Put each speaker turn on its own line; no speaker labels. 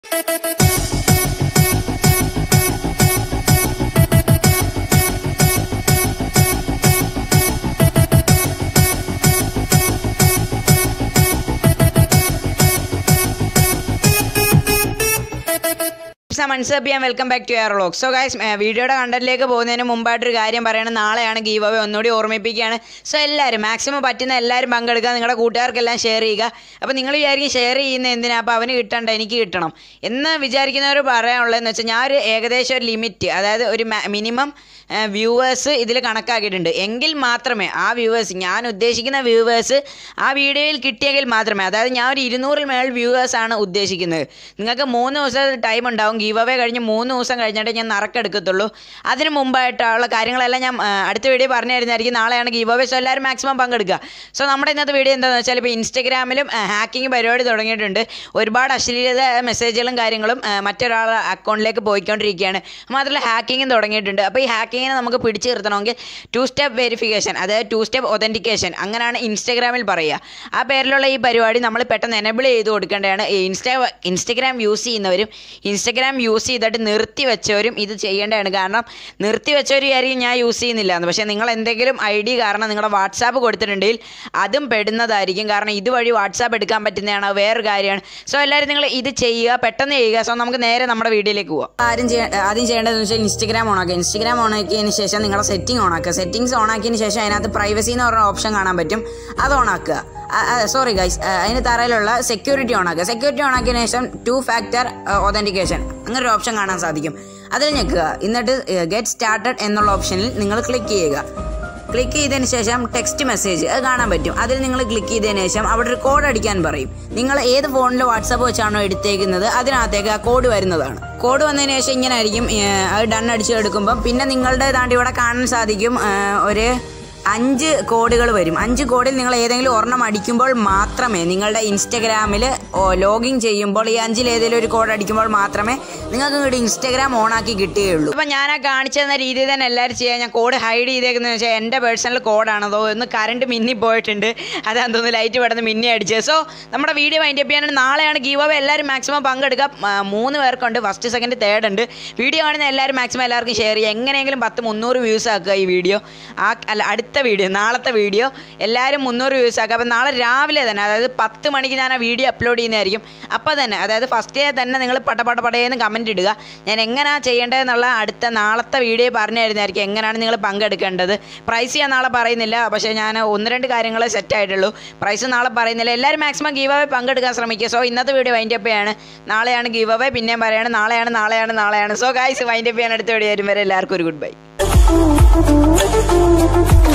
മൺസപ്പ് ചെയ്യാൻ welcome back to our vlog so guys വീഡിയോയുടെ കണ്ടന്റിലേക്ക് പോകുന്നതിന് മുമ്പായിട്ടൊരു കാര്യം പറയണം നാളെയാണ് ഗീവ് അവേ ഒന്നുകൂടി ഓർമ്മിപ്പിക്കുകയാണ് സോ എല്ലാവരും മാക്സിമം പറ്റുന്ന എല്ലാവരും പങ്കെടുക്കുക നിങ്ങളുടെ കൂട്ടുകാർക്കെല്ലാം ഷെയർ ചെയ്യുക അപ്പോൾ നിങ്ങൾ വിചാരിക്കും ഷെയർ ചെയ്യുന്ന എന്തിനാ അപ്പോൾ അവന് കിട്ടണ്ട എനിക്ക് കിട്ടണം എന്ന് വിചാരിക്കുന്നവർ പറയാനുള്ളതെന്ന് വെച്ചാൽ ഞാൻ ഒരു ഏകദേശം ഒരു ലിമിറ്റ് അതായത് ഒരു മിനിമം വ്യൂവേഴ്സ് ഇതിൽ കണക്കാക്കിയിട്ടുണ്ട് എങ്കിൽ മാത്രമേ ആ വ്യൂവേഴ്സ് ഞാൻ ഉദ്ദേശിക്കുന്ന വ്യൂവേഴ്സ് ആ വീഡിയോയിൽ കിട്ടിയെങ്കിൽ മാത്രമേ അതായത് ഞാൻ ഒരു ഇരുന്നൂറിൽ മേൽ വ്യൂവേഴ്സ് ആണ് ഉദ്ദേശിക്കുന്നത് നിങ്ങൾക്ക് മൂന്ന് ദിവസം ടൈം ഉണ്ടാവും ഗീവ് അവേ കഴിഞ്ഞ് മൂന്ന് ദിവസം കഴിഞ്ഞിട്ട് ഞാൻ നറക്കെടുക്കത്തുള്ളൂ അതിന് മുമ്പായിട്ടുള്ള കാര്യങ്ങളെല്ലാം ഞാൻ ആ, അടുത്ത വീഡിയോ പറഞ്ഞു തരുന്നതായിരിക്കും നാളെയാണ് ഗീവ് അവേ സോ എല്ലാവരും മാക്സിമം പങ്കെടുക്കുക സോ നമ്മുടെ ഇന്നത്തെ വീഡിയോ എന്താണെന്ന് വെച്ചാൽ ഇപ്പോൾ ഇൻസ്റ്റഗ്രാമിലും ഹാക്കിംഗ് പരിപാടി തുടങ്ങിയിട്ടുണ്ട് ഒരുപാട് അശ്ലീലത മെസ്സേജുകളും കാര്യങ്ങളും ആ, മറ്റൊരാളുടെ അക്കൗണ്ടിലേക്ക് പോയിക്കൊണ്ടിരിക്കുകയാണ് മാത്രമല്ല ഹാക്കിങ്ങും തുടങ്ങിയിട്ടുണ്ട് അപ്പോൾ ഈ ഹാക്കിങ്ങിനെ നമുക്ക് പിടിച്ചു നിർത്തണമെങ്കിൽ ടു സ്റ്റെപ്പ് വെരിഫിക്കേഷൻ അതായത് ടു സ്റ്റെപ്പ് ഒതൻറ്റിക്കേഷൻ അങ്ങനെയാണ് ഇൻസ്റ്റഗ്രാമിൽ പറയുക ആ പേരിലുള്ള ഈ പരിപാടി നമ്മൾ പെട്ടെന്ന് എനബിൾ ചെയ്ത് കൊടുക്കേണ്ടതാണ് ഈ ഇൻസ്റ്റാ ഇൻസ്റ്റഗ്രാം യൂസ് ചെയ്യുന്നവരും ഇൻസ്റ്റഗ്രാം യൂസ് ചെയ്തിട്ട് നിർത്തി വെച്ചവരും ഇത് ചെയ്യേണ്ടതാണ് കാരണം നിർത്തി വെച്ചവർ ആയിരിക്കും ഞാൻ യൂസ് ചെയ്യുന്നില്ല എന്ന് പക്ഷേ നിങ്ങൾ എന്തെങ്കിലും ഐ ഡി കാരണം നിങ്ങളുടെ വാട്സാപ്പ് കൊടുത്തിട്ടുണ്ടെങ്കിൽ അതും പെടുന്നതായിരിക്കും കാരണം ഇതുവഴി വാട്സാപ്പ് എടുക്കാൻ പറ്റുന്നതാണ് അത് വേറൊരു കാര്യമാണ് സോ എല്ലാവരും നിങ്ങൾ ഇത് ചെയ്യുക പെട്ടെന്ന് ചെയ്യുക സോ നമുക്ക് നേരെ നമ്മുടെ വീഡിയോയിലേക്ക് പോവാം ആരും ചെയ്യ ആദ്യം ചെയ്യേണ്ടതെന്ന് വെച്ചാൽ ഇൻസ്റ്റഗ്രാം ഓണാക്കുക ഇൻസ്റ്റഗ്രാം ഓണാക്കിയതിന് ശേഷം നിങ്ങളുടെ സെറ്റിംഗ് ഓണാക്കുക സെറ്റിംഗ്സ് ഓണാക്കിയതിന് ശേഷം അതിനകത്ത് പ്രൈവസി എന്ന് പറഞ്ഞ ഓപ്ഷൻ കാണാൻ പറ്റും അത് ഓണാക്കുക സോറി ഗൈസ് അതിന് തറയിലുള്ള സെക്യൂരിറ്റി ഓണാക്കുക സെക്യൂരിറ്റി ഓണാക്കിയതിന് ശേഷം ടു ഫാക്ടർ ഒതൻറ്റിക്കേഷൻ അങ്ങനെ ഒരു ഓപ്ഷൻ കാണാൻ സാധിക്കും അതിൽ ഞെക്കുക എന്നിട്ട് ഗെറ്റ് സ്റ്റാർട്ടഡ് എന്നുള്ള ഓപ്ഷനിൽ നിങ്ങൾ ക്ലിക്ക് ചെയ്യുക ക്ലിക്ക് ചെയ്തതിന് ശേഷം ടെക്സ്റ്റ് മെസ്സേജ് അത് കാണാൻ പറ്റും അതിൽ നിങ്ങൾ ക്ലിക്ക് ചെയ്തതിന് ശേഷം അവിടെ ഒരു കോഡ് അടിക്കാൻ പറയും നിങ്ങൾ ഏത് ഫോണിൽ വാട്സാപ്പ് വെച്ചാണോ എടുത്തേക്കുന്നത് അതിനകത്തേക്ക് ആ കോഡ് വരുന്നതാണ് കോഡ് വന്നതിന് ശേഷം ഇങ്ങനെ ആയിരിക്കും ഏർ, അത് ഡൺ അടിച്ച് എടുക്കുമ്പം പിന്നെ നിങ്ങളുടെ താണ്ടി ഇവിടെ കാണാൻ സാധിക്കും ഏർ, ഒരു അഞ്ച് കോഡുകൾ വരും അഞ്ച് കോഡിൽ നിങ്ങൾ ഏതെങ്കിലും ഒരെണ്ണം അടിക്കുമ്പോൾ മാത്രമേ നിങ്ങളുടെ ഇൻസ്റ്റഗ്രാമിൽ ലോഗിൻ ചെയ്യുമ്പോൾ ഈ അഞ്ചിൽ ഏതെങ്കിലും ഒരു കോഡ് അടിക്കുമ്പോൾ മാത്രമേ നിങ്ങൾക്ക് ഇങ്ങോട്ട് ഇൻസ്റ്റഗ്രാം ഓണാക്കി കിട്ടുകയുള്ളൂ അപ്പോൾ ഞാൻ ആ കാണിച്ചു തന്ന രീതിയിൽ തന്നെ എല്ലാവരും ചെയ്യാൻ ഞാൻ കോഡ് ഹൈഡ് ചെയ്തേക്കുന്നത് വെച്ചാൽ എൻ്റെ പേഴ്സണൽ കോഡാണതോ ഒന്ന് കറണ്ട് മിന്നി പോയിട്ടുണ്ട് അതാന്ന് തോന്നുന്നു ലൈറ്റ് പെടുന്ന മിന്നി അടിച്ചത് സോ നമ്മുടെ വീഡിയോ വൈൻഡ് അപ്പ് ചെയ്യാനാണ് നാളെയാണ് ഗീവ് അവ എല്ലാവരും മാക്സിമം പങ്കെടുക്കുക ആ, മൂന്ന് പേർക്കുണ്ട് ഫസ്റ്റ് സെക്കൻഡ് തേർഡ് ഉണ്ട് വീഡിയോ കാണുന്ന എല്ലാവരും മാക്സിമം എല്ലാവർക്കും ഷെയർ ചെയ്യുക എങ്ങനെയെങ്കിലും പത്ത് മുന്നൂറ് വ്യൂസ് ആക്കുക ഈ വീഡിയോ ആ അല്ല അടുത്ത വീഡിയോ നാളത്തെ വീഡിയോ എല്ലാവരും മുന്നൂറ് വ്യൂസ് ആക്കുക അപ്പോൾ നാളെ രാവിലെ തന്നെ അതായത് പത്ത് മണിക്ക് ഞാൻ ആ വീഡിയോ അപ്ലോഡ് ചെയ്യുന്നതായിരിക്കും അപ്പോൾ തന്നെ അതായത് ഫസ്റ്റ് ഡേ തന്നെ നിങ്ങൾ പട്ട പട്ട പടയെന്ന് കമൻറ്റ് ഇടുക ഞാൻ എങ്ങനെയാണ് ചെയ്യേണ്ടതെന്നുള്ള അടുത്ത നാളത്തെ വീഡിയോ പറഞ്ഞു തരുന്നതായിരിക്കും എങ്ങനെയാണ് നിങ്ങൾ പങ്കെടുക്കേണ്ടത് പ്രൈസ് ഞാൻ നാളെ പറയുന്നില്ല പക്ഷേ ഞാൻ ഒന്ന് രണ്ട് കാര്യങ്ങൾ സെറ്റ് ആയിട്ടുള്ളൂ പ്രൈസ് നാളെ പറയുന്നില്ല എല്ലാവരും മാക്സിമം ഗീവ് അവേ പങ്കെടുക്കാൻ ശ്രമിക്കുക സോ ഇന്നത്തെ വീഡിയോ വൈൻഡ് അപ്പ് ചെയ്യാണ് നാളെയാണ് ഗീവ് അവേ പിന്നെയും പറയാണ് നാളെയാണ് നാളെയാണ് നാളെയാണ് സോ ഗൈസ് വൈൻഡ് അപ്പ് ചെയ്യാൻ അടുത്ത വീഡിയോ വരും വരെ എല്ലാവർക്കും ഒരു ഗുഡ് ബൈ